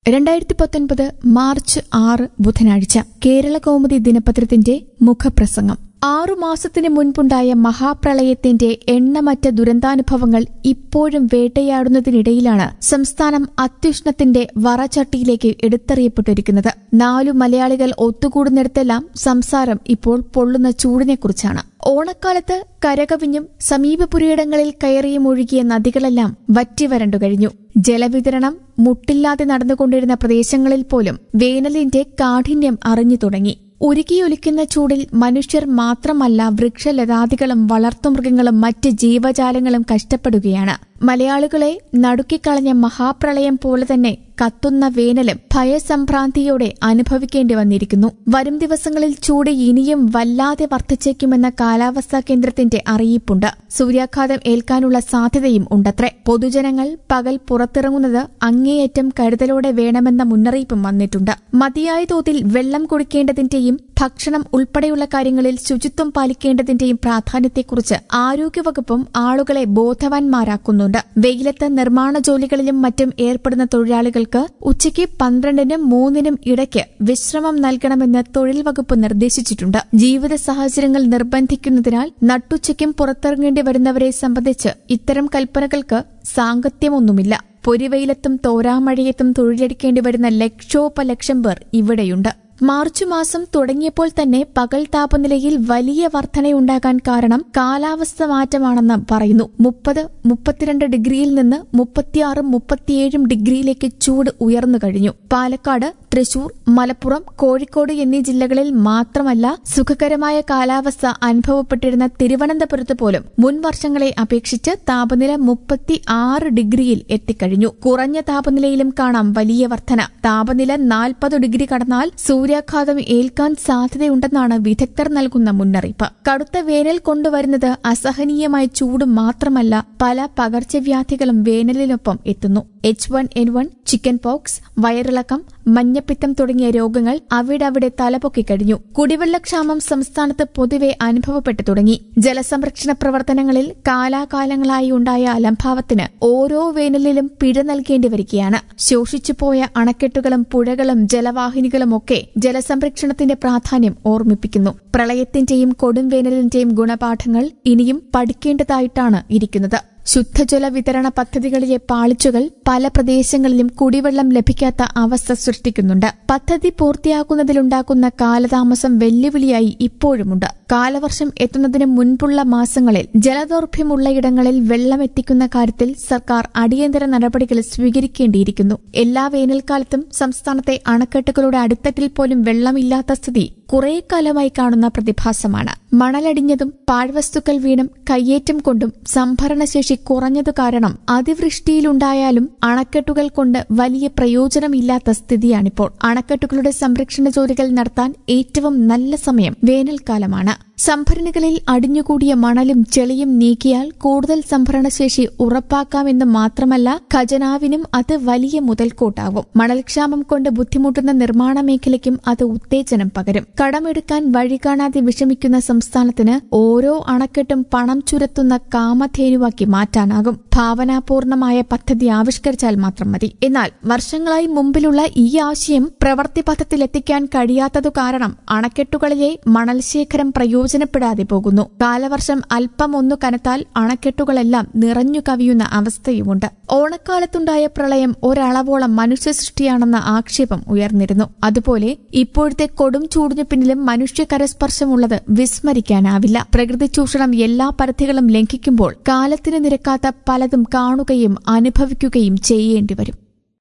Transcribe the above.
രണ്ടായിരത്തി പത്തൊൻപത് മാർച്ച് ആറ് ബുധനാഴ്ച കേരള കൗമുദി ദിനപത്രത്തിന്റെ മുഖപ്രസംഗം ആറു മാസത്തിന് മുൻപുണ്ടായ മഹാപ്രളയത്തിന്റെ എണ്ണമറ്റ ദുരന്താനുഭവങ്ങൾ ഇപ്പോഴും വേട്ടയാടുന്നതിനിടയിലാണ് സംസ്ഥാനം അത്യുഷ്ണത്തിന്റെ വറചട്ടിയിലേക്ക് എടുത്തെറിയപ്പെട്ടിരിക്കുന്നത് നാലു മലയാളികൾ ഒത്തുകൂടുന്നിടത്തെല്ലാം സംസാരം ഇപ്പോൾ പൊള്ളുന്ന ചൂടിനെക്കുറിച്ചാണ് ഓണക്കാലത്ത് കരകവിഞ്ഞും സമീപപുരയിടങ്ങളിൽ കയറിയും ഒഴുകിയ നദികളെല്ലാം വറ്റിവരണ്ടു കഴിഞ്ഞു ജലവിതരണം മുട്ടില്ലാതെ നടന്നുകൊണ്ടിരുന്ന പ്രദേശങ്ങളിൽ പോലും വേനലിന്റെ കാഠിന്യം അറിഞ്ഞു തുടങ്ങി ഉരുകിയൊലിക്കുന്ന ചൂടിൽ മനുഷ്യർ മാത്രമല്ല വൃക്ഷലതാദികളും വളർത്തുമൃഗങ്ങളും മറ്റ് ജീവജാലങ്ങളും കഷ്ടപ്പെടുകയാണ് മലയാളികളെ നടുക്കിക്കളഞ്ഞ മഹാപ്രളയം പോലെ തന്നെ കത്തുന്ന വേനലും ഭയസംഭ്രാന്തിയോടെ അനുഭവിക്കേണ്ടി വന്നിരിക്കുന്നു വരും ദിവസങ്ങളിൽ ചൂട് ഇനിയും വല്ലാതെ വർദ്ധിച്ചേക്കുമെന്ന കാലാവസ്ഥാ കേന്ദ്രത്തിന്റെ അറിയിപ്പുണ്ട് സൂര്യാഘാതം ഏൽക്കാനുള്ള സാധ്യതയും ഉണ്ടത്രേ പൊതുജനങ്ങൾ പകൽ പുറത്തിറങ്ങുന്നത് അങ്ങേയറ്റം കരുതലോടെ വേണമെന്ന മുന്നറിയിപ്പും വന്നിട്ടുണ്ട് മതിയായ തോതിൽ വെള്ളം കുടിക്കേണ്ടതിന്റെയും ഭക്ഷണം ഉൾപ്പെടെയുള്ള കാര്യങ്ങളിൽ ശുചിത്വം പാലിക്കേണ്ടതിന്റെയും പ്രാധാന്യത്തെക്കുറിച്ച് ആരോഗ്യവകുപ്പും ആളുകളെ ബോധവാന്മാരാക്കുന്നുണ്ട് വെയിലത്ത് നിർമ്മാണ ജോലികളിലും മറ്റും ഏർപ്പെടുന്ന തൊഴിലാളികൾക്ക് ഉച്ചയ്ക്ക് പന്ത്രണ്ടിനും മൂന്നിനും ഇടയ്ക്ക് വിശ്രമം നൽകണമെന്ന് തൊഴിൽ വകുപ്പ് നിർദ്ദേശിച്ചിട്ടുണ്ട് ജീവിത സാഹചര്യങ്ങൾ നിർബന്ധിക്കുന്നതിനാൽ നട്ടുച്ചയ്ക്കും പുറത്തിറങ്ങേണ്ടി വരുന്നവരെ സംബന്ധിച്ച് ഇത്തരം കൽപ്പനകൾക്ക് സാങ്കത്യമൊന്നുമില്ല പൊരിവെയിലത്തും തോരാമഴയത്തും തൊഴിലെടുക്കേണ്ടി വരുന്ന ലക്ഷോപലക്ഷം പേർ ഇവിടെയുണ്ട് മാർച്ച് മാസം തുടങ്ങിയപ്പോൾ തന്നെ പകൽ താപനിലയിൽ വലിയ വർധനയുണ്ടാകാൻ കാരണം കാലാവസ്ഥ മാറ്റമാണെന്ന് പറയുന്നു മുപ്പത് മുപ്പത്തിരണ്ട് ഡിഗ്രിയിൽ നിന്ന് മുപ്പത്തിയാറും മുപ്പത്തിയേഴും ഡിഗ്രിയിലേക്ക് ചൂട് ഉയർന്നു കഴിഞ്ഞു പാലക്കാട് തൃശൂർ മലപ്പുറം കോഴിക്കോട് എന്നീ ജില്ലകളിൽ മാത്രമല്ല സുഖകരമായ കാലാവസ്ഥ അനുഭവപ്പെട്ടിരുന്ന തിരുവനന്തപുരത്ത് പോലും മുൻ വർഷങ്ങളെ അപേക്ഷിച്ച് താപനില മുപ്പത്തി ആറ് ഡിഗ്രിയിൽ എത്തിക്കഴിഞ്ഞു കുറഞ്ഞ താപനിലയിലും കാണാം വലിയ വർധന താപനില നാൽപ്പത് ഡിഗ്രി കടന്നാൽ സൂര്യാഘാതം ഏൽക്കാൻ സാധ്യതയുണ്ടെന്നാണ് വിദഗ്ധർ നൽകുന്ന മുന്നറിയിപ്പ് കടുത്ത വേനൽ കൊണ്ടുവരുന്നത് അസഹനീയമായ ചൂട് മാത്രമല്ല പല പകർച്ചവ്യാധികളും വേനലിനൊപ്പം എത്തുന്നു H one N one chicken pox വയറിളക്കം മഞ്ഞപ്പിത്തം തുടങ്ങിയ രോഗങ്ങൾ അവിടവിടെ തലപൊക്കി കഴിഞ്ഞു കുടിവെള്ളക്ഷാമം സംസ്ഥാനത്ത് പൊതുവെ അനുഭവപ്പെട്ടു തുടങ്ങി ജലസംരക്ഷണ പ്രവർത്തനങ്ങളിൽ കാലാകാലങ്ങളായി ഉണ്ടായ അലംഭാവത്തിന് ഓരോ വേനലിലും പിഴ നൽകേണ്ടി വരികയാണ് ശോഷിച്ചുപോയ അണക്കെട്ടുകളും പുഴകളും ജലവാഹിനികളും ഒക്കെ ജലസംരക്ഷണത്തിന്റെ പ്രാധാന്യം ഓർമ്മിപ്പിക്കുന്നു പ്രളയത്തിന്റെയും കൊടുംവേനലിന്റെയും ഗുണപാഠങ്ങൾ ഇനിയും പഠിക്കേണ്ടതായിട്ടാണ് ഇരിക്കുന്നത് ശുദ്ധജല വിതരണ പദ്ധതികളിലെ പാളിച്ചുകൾ പല പ്രദേശങ്ങളിലും കുടിവെള്ളം ലഭിക്കാത്ത അവസ്ഥ സൃഷ്ടിക്കുന്നുണ്ട് പദ്ധതി പൂർത്തിയാക്കുന്നതിലുണ്ടാക്കുന്ന കാലതാമസം വെല്ലുവിളിയായി ഇപ്പോഴുമുണ്ട് കാലവർഷം എത്തുന്നതിന് മുൻപുള്ള മാസങ്ങളിൽ ജലദൌർഭ്യമുള്ള ഇടങ്ങളിൽ വെള്ളം എത്തിക്കുന്ന കാര്യത്തിൽ സർക്കാർ അടിയന്തര നടപടികൾ സ്വീകരിക്കേണ്ടിയിരിക്കുന്നു എല്ലാ വേനൽക്കാലത്തും സംസ്ഥാനത്തെ അണക്കെട്ടുകളുടെ അടിത്തട്ടിൽ പോലും വെള്ളമില്ലാത്ത സ്ഥിതി കുറെ കാലമായി കാണുന്ന പ്രതിഭാസമാണ് മണലടിഞ്ഞതും പാഴ്വസ്തുക്കൾ വീണും കയ്യേറ്റം കൊണ്ടും സംഭരണശേഷി കുറഞ്ഞതു കാരണം അതിവൃഷ്ടിയിലുണ്ടായാലും അണക്കെട്ടുകൾ കൊണ്ട് വലിയ പ്രയോജനമില്ലാത്ത സ്ഥിതിയാണിപ്പോൾ അണക്കെട്ടുകളുടെ സംരക്ഷണ ജോലികൾ നടത്താൻ ഏറ്റവും നല്ല സമയം വേനൽക്കാലമാണ് സംഭരണികളിൽ അടിഞ്ഞുകൂടിയ മണലും ചെളിയും നീക്കിയാൽ കൂടുതൽ സംഭരണശേഷി ഉറപ്പാക്കാമെന്ന് മാത്രമല്ല ഖജനാവിനും അത് വലിയ മുതൽക്കൂട്ടാവും മണൽക്ഷാമം കൊണ്ട് ബുദ്ധിമുട്ടുന്ന നിർമ്മാണ മേഖലയ്ക്കും അത് ഉത്തേജനം പകരും കടമെടുക്കാൻ വഴി കാണാതെ വിഷമിക്കുന്ന സംസ്ഥാനത്തിന് ഓരോ അണക്കെട്ടും പണം ചുരത്തുന്ന കാമധേനുവാക്കി മാറ്റാനാകും ഭാവനാപൂർണമായ പദ്ധതി ആവിഷ്കരിച്ചാൽ മാത്രം മതി എന്നാൽ വർഷങ്ങളായി മുമ്പിലുള്ള ഈ ആശയം പ്രവൃത്തിപഥത്തിലെത്തിക്കാൻ കഴിയാത്തതു കാരണം അണക്കെട്ടുകളിലെ മണൽശേഖരം പ്രയോജനപ്പെടാതെ പോകുന്നു കാലവർഷം അല്പം ഒന്നു കനത്താൽ അണക്കെട്ടുകളെല്ലാം നിറഞ്ഞു കവിയുന്ന അവസ്ഥയുമുണ്ട് ഓണക്കാലത്തുണ്ടായ പ്രളയം ഒരളവോളം മനുഷ്യ സൃഷ്ടിയാണെന്ന ആക്ഷേപം ഉയർന്നിരുന്നു അതുപോലെ ഇപ്പോഴത്തെ കൊടും ചൂടിനു പിന്നിലും മനുഷ്യ കരസ്പർശമുള്ളത് വിസ്മരിക്കാനാവില്ല പ്രകൃതി ചൂഷണം എല്ലാ പരിധികളും ലംഘിക്കുമ്പോൾ കാലത്തിന് നിരക്കാത്ത പലതും കാണുകയും അനുഭവിക്കുകയും ചെയ്യേണ്ടി വരും